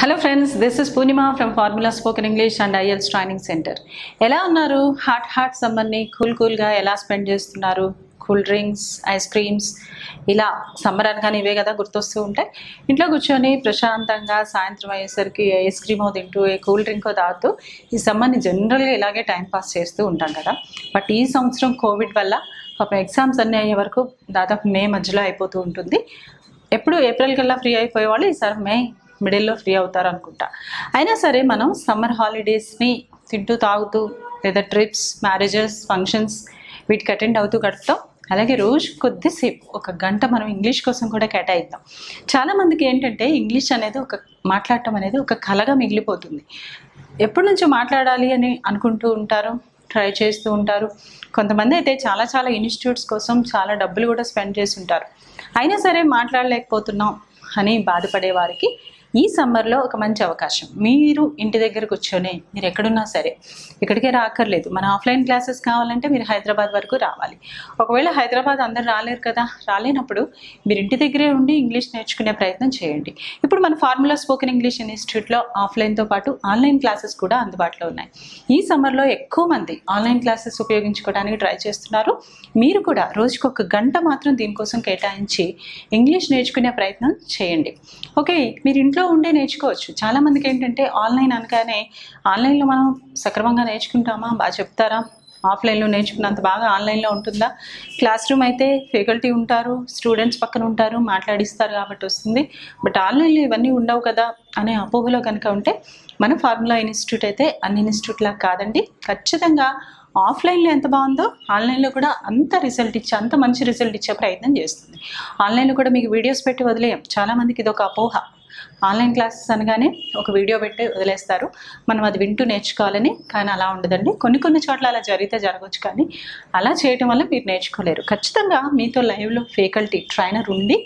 hello friends this is Purnima from formula spoken English and IELTS training centre ఎలా ఉన్నారు hot hot సమ్మర్ని cool కూల్గా ఎలా spend చేస్తున్నారు cool drinks ice creams ఇలా summer అనగానే ఇవే కదా గుర్తొస్తూ ఉంటాయి ఇంట్లో కూర్చొని ప్రశాంతంగా సాయంత్రం అయ్యేసరికి ఐస్ క్రీమో తింటూ ఏ కూల్ డ్రింకో తాగుతూ ఈ సమ్మర్ని జనరల్గా ఇలాగే టైం పాస్ చేస్తూ ఉంటాం కదా బట్ ఈ సంవత్సరం కోవిడ్ వల్ల పాపం ఎగ్జామ్స్ అన్నీ అయ్యే వరకు దాదాపు మే మధ్యలో అయిపోతూ ఉంటుంది ఎప్పుడు ఏప్రిల్ కల్లా ఫ్రీ అయిపోయే వాళ్ళు ఈసారి మే మిడిల్లో ఫ్రీ అవుతారు అనుకుంటా అయినా సరే మనం సమ్మర్ హాలిడేస్ని తింటూ తాగుతూ లేదా ట్రిప్స్ మ్యారేజెస్ ఫంక్షన్స్ వీటికి అటెండ్ అవుతూ గడుపుతాం అలాగే రోజు కొద్దిసేపు ఒక గంట మనం ఇంగ్లీష్ కోసం కూడా కేటాయిద్దాం చాలామందికి ఏంటంటే ఇంగ్లీష్ అనేది ఒక మాట్లాడటం అనేది ఒక కళగా మిగిలిపోతుంది ఎప్పటి నుంచో మాట్లాడాలి అని అనుకుంటూ ఉంటారు ట్రై చేస్తూ ఉంటారు కొంతమంది అయితే చాలా చాలా ఇన్స్టిట్యూట్స్ కోసం చాలా డబ్బులు కూడా స్పెండ్ చేసి ఉంటారు అయినా సరే మాట్లాడలేకపోతున్నాం అని బాధపడే వారికి ఈ సమ్మర్లో ఒక మంచి అవకాశం మీరు ఇంటి దగ్గర కూర్చొని మీరు ఎక్కడున్నా సరే ఇక్కడికే రాక్కర్లేదు మన ఆఫ్లైన్ క్లాసెస్ కావాలంటే మీరు హైదరాబాద్ వరకు రావాలి ఒకవేళ హైదరాబాద్ అందరు రాలేరు కదా రాలేనప్పుడు మీరు ఇంటి దగ్గరే ఉండి ఇంగ్లీష్ నేర్చుకునే ప్రయత్నం చేయండి ఇప్పుడు మన ఫార్ములా స్పోకెన్ ఇంగ్లీష్ ఇన్స్టిట్యూట్లో ఆఫ్లైన్తో పాటు ఆన్లైన్ క్లాసెస్ కూడా అందుబాటులో ఉన్నాయి ఈ సమ్మర్లో ఎక్కువ మంది ఆన్లైన్ క్లాసెస్ ఉపయోగించుకోవడానికి ట్రై చేస్తున్నారు మీరు కూడా రోజుకు ఒక గంట మాత్రం దీనికోసం కేటాయించి ఇంగ్లీష్ నేర్చుకునే ప్రయత్నం చేయండి ఓకే మీరు ఇంట్లో ఉండే నేర్చుకోవచ్చు చాలామందికి ఏంటంటే ఆన్లైన్ అనగానే ఆన్లైన్లో మనం సక్రమంగా నేర్చుకుంటామా బాగా చెప్తారా ఆఫ్లైన్లో నేర్చుకున్నంత బాగా ఆన్లైన్లో ఉంటుందా క్లాస్ రూమ్ అయితే ఫ్యాకల్టీ ఉంటారు స్టూడెంట్స్ పక్కన ఉంటారు మాట్లాడిస్తారు కాబట్టి వస్తుంది బట్ ఆన్లైన్లో ఇవన్నీ ఉండవు కదా అనే అపోహలో కనుక ఉంటే మన ఫార్ములా ఇన్స్టిట్యూట్ అయితే అన్ని ఇన్స్టిట్యూట్లా కాదండి ఖచ్చితంగా ఆఫ్లైన్లో ఎంత బాగుందో ఆన్లైన్లో కూడా అంత రిజల్ట్ ఇచ్చే అంత మంచి రిజల్ట్ ఇచ్చే ప్రయత్నం చేస్తుంది ఆన్లైన్లో కూడా మీకు వీడియోస్ పెట్టి వదిలేయం చాలామందికి ఇది ఒక అపోహ ఆన్లైన్ క్లాసెస్ అనగానే ఒక వీడియో పెట్టి వదిలేస్తారు మనం అది వింటూ నేర్చుకోవాలని కానీ అలా ఉండదండి కొన్ని కొన్ని చోట్ల అలా జరిగితే జరగవచ్చు కానీ అలా చేయటం వల్ల మీరు నేర్చుకోలేరు ఖచ్చితంగా మీతో లైవ్లో ఫేకల్టీ ట్రైనర్ ఉండి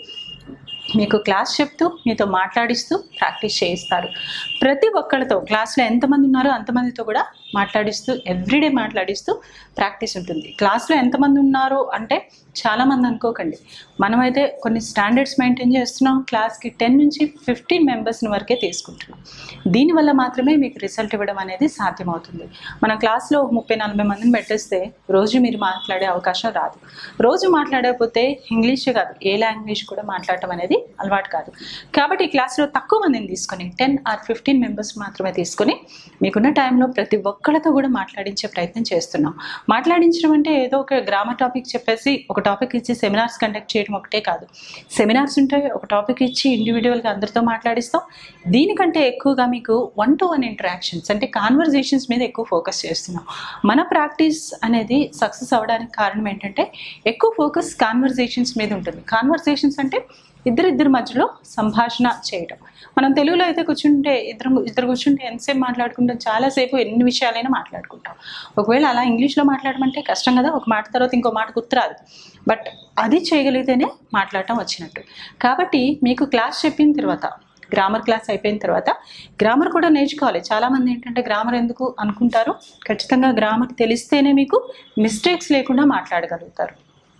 మీకు క్లాస్ చెప్తూ మీతో మాట్లాడిస్తూ ప్రాక్టీస్ చేయిస్తారు ప్రతి ఒక్కరితో క్లాస్లో ఎంతమంది ఉన్నారో అంతమందితో కూడా మాట్లాడిస్తూ ఎవ్రీడే మాట్లాడిస్తూ ప్రాక్టీస్ ఉంటుంది క్లాస్లో ఎంతమంది ఉన్నారు అంటే చాలామంది అనుకోకండి మనమైతే కొన్ని స్టాండర్డ్స్ మెయింటైన్ చేస్తున్నాం క్లాస్కి టెన్ నుంచి ఫిఫ్టీన్ మెంబర్స్ని వరకే తీసుకుంటున్నాం దీనివల్ల మాత్రమే మీకు రిజల్ట్ ఇవ్వడం అనేది సాధ్యమవుతుంది మన క్లాస్లో ముప్పై నలభై మందిని పెట్టేస్తే రోజు మీరు మాట్లాడే అవకాశం రాదు రోజు మాట్లాడకపోతే ఇంగ్లీష్ కాదు ఏ లాంగ్వేజ్ కూడా మాట్లాడటం అనేది అలవాటు కాదు కాబట్టి ఈ క్లాస్లో తక్కువ మందిని తీసుకొని టెన్ ఆర్ ఫిఫ్టీన్ మెంబర్స్ మాత్రమే తీసుకొని మీకున్న టైంలో ప్రతి ఒక్కళ్ళతో కూడా మాట్లాడించే ప్రయత్నం చేస్తున్నాం మాట్లాడించడం అంటే ఏదో ఒక గ్రామర్ టాపిక్ చెప్పేసి ఒక టాపిక్ ఇచ్చి సెమినార్స్ కండక్ట్ చేయడం ఒకటే కాదు సెమినార్స్ ఉంటాయి ఒక టాపిక్ ఇచ్చి ఇండివిజువల్గా అందరితో మాట్లాడిస్తాం దీనికంటే ఎక్కువగా మీకు వన్ టు వన్ ఇంటరాక్షన్స్ అంటే కాన్వర్జేషన్స్ మీద ఎక్కువ ఫోకస్ చేస్తున్నాం మన ప్రాక్టీస్ అనేది సక్సెస్ అవ్వడానికి కారణం ఏంటంటే ఎక్కువ ఫోకస్ కాన్వర్జేషన్స్ మీద ఉంటుంది కాన్వర్జేషన్స్ అంటే ఇద్దరిద్దరి మధ్యలో సంభాషణ చేయడం మనం తెలుగులో అయితే కూర్చుంటే ఇద్దరు ఇద్దరు కూర్చుంటే ఎంతసేపు మాట్లాడుకుంటాం చాలాసేపు ఎన్ని విషయాలైనా మాట్లాడుకుంటాం ఒకవేళ అలా ఇంగ్లీష్లో మాట్లాడమంటే కష్టం కదా ఒక మాట తర్వాత ఇంకో మాట గుర్తురాదు బట్ అది చేయగలిగితేనే మాట్లాడటం వచ్చినట్టు కాబట్టి మీకు క్లాస్ చెప్పిన తర్వాత గ్రామర్ క్లాస్ అయిపోయిన తర్వాత గ్రామర్ కూడా నేర్చుకోవాలి చాలామంది ఏంటంటే గ్రామర్ ఎందుకు అనుకుంటారు ఖచ్చితంగా గ్రామర్ తెలిస్తేనే మీకు మిస్టేక్స్ లేకుండా మాట్లాడగలుగుతారు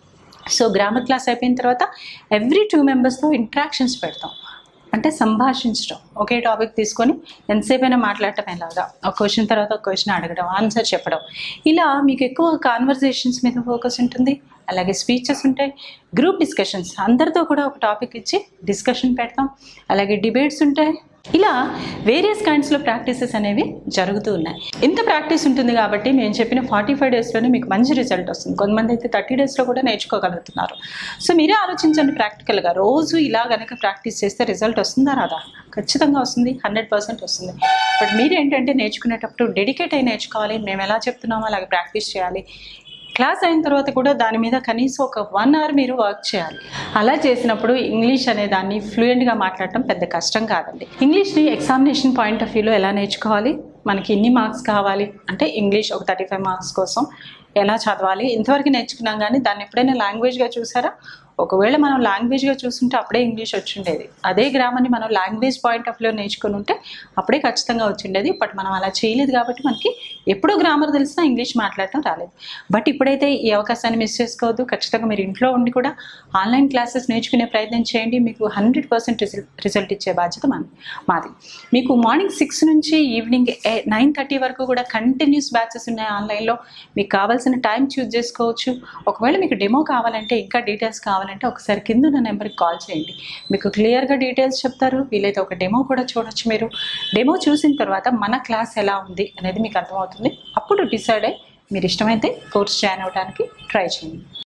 సో గ్రామర్ క్లాస్ అయిపోయిన తర్వాత ఎవ్రీ టూ మెంబర్స్తో ఇంట్రాక్షన్స్ పెడతాం అంటే సంభాషించడం ఒకే టాపిక్ తీసుకొని ఎంతసేపు అయినా మాట్లాడటం ఎలాగా ఒక క్వశ్చన్ తర్వాత ఒక క్వశ్చన్ అడగడం ఆన్సర్ చెప్పడం ఇలా మీకు ఎక్కువ కాన్వర్జేషన్స్ మీద ఫోకస్ ఉంటుంది అలాగే స్పీచెస్ ఉంటాయి గ్రూప్ డిస్కషన్స్ అందరితో కూడా ఒక టాపిక్ ఇచ్చి డిస్కషన్ పెడతాం అలాగే డిబేట్స్ ఉంటాయి ఇలా వేరియస్ కైండ్స్లో ప్రాక్టీసెస్ అనేవి జరుగుతూ ఉన్నాయి ఇంత ప్రాక్టీస్ ఉంటుంది కాబట్టి మేము చెప్పిన ఫార్టీ ఫైవ్ డేస్లోనే మీకు మంచి రిజల్ట్ వస్తుంది కొంతమంది అయితే థర్టీ డేస్లో కూడా నేర్చుకోగలుగుతున్నారు సో మీరే ఆలోచించండి ప్రాక్టికల్గా రోజు ఇలా కనుక ప్రాక్టీస్ చేస్తే రిజల్ట్ వస్తుందా రాదా ఖచ్చితంగా వస్తుంది హండ్రెడ్ పర్సెంట్ వస్తుంది బట్ మీరు ఏంటంటే నేర్చుకునేటప్పుడు డెడికేట్ అయి నేర్చుకోవాలి మేము ఎలా చెప్తున్నామో అలాగే ప్రాక్టీస్ చేయాలి క్లాస్ అయిన తర్వాత కూడా దాని మీద కనీసం ఒక వన్ అవర్ మీరు వర్క్ చేయాలి అలా చేసినప్పుడు ఇంగ్లీష్ అనే దాన్ని ఫ్లూయెంట్గా మాట్లాడటం పెద్ద కష్టం కాదండి ఇంగ్లీష్ని ఎగ్జామినేషన్ పాయింట్ ఆఫ్ వ్యూలో ఎలా నేర్చుకోవాలి మనకి ఎన్ని మార్క్స్ కావాలి అంటే ఇంగ్లీష్ ఒక థర్టీ ఫైవ్ మార్క్స్ కోసం ఎలా చదవాలి ఇంతవరకు నేర్చుకున్నాం కానీ దాన్ని ఎప్పుడైనా లాంగ్వేజ్గా చూసారా ఒకవేళ మనం లాంగ్వేజ్గా చూస్తుంటే అప్పుడే ఇంగ్లీష్ వచ్చిండేది అదే గ్రామర్ని మనం లాంగ్వేజ్ పాయింట్ ఆఫ్ వ్యూ నేర్చుకుని ఉంటే అప్పుడే ఖచ్చితంగా వచ్చిండేది బట్ మనం అలా చేయలేదు కాబట్టి మనకి ఎప్పుడూ గ్రామర్ తెలిసినా ఇంగ్లీష్ మాట్లాడటం రాలేదు బట్ ఇప్పుడైతే ఈ అవకాశాన్ని మిస్ చేసుకోవద్దు ఖచ్చితంగా మీరు ఇంట్లో ఉండి కూడా ఆన్లైన్ క్లాసెస్ నేర్చుకునే ప్రయత్నం చేయండి మీకు హండ్రెడ్ పర్సెంట్ రిజల్ట్ రిజల్ట్ ఇచ్చే బాధ్యత మన మాది మీకు మార్నింగ్ సిక్స్ నుంచి ఈవినింగ్ నైన్ థర్టీ వరకు కూడా కంటిన్యూస్ బ్యాచెస్ ఉన్నాయి ఆన్లైన్లో మీకు కావాల్సిన టైం చూస్ చేసుకోవచ్చు ఒకవేళ మీకు డెమో కావాలంటే ఇంకా డీటెయిల్స్ కావాలంటే ఒకసారి కింద ఉన్న నెంబర్కి కాల్ చేయండి మీకు క్లియర్గా డీటెయిల్స్ చెప్తారు వీలైతే ఒక డెమో కూడా చూడొచ్చు మీరు డెమో చూసిన తర్వాత మన క్లాస్ ఎలా ఉంది అనేది మీకు అర్థమవుతుంది అప్పుడు డిసైడ్ అయ్యి మీరు ఇష్టమైతే కోర్స్ జాయిన్ అవ్వడానికి ట్రై చేయండి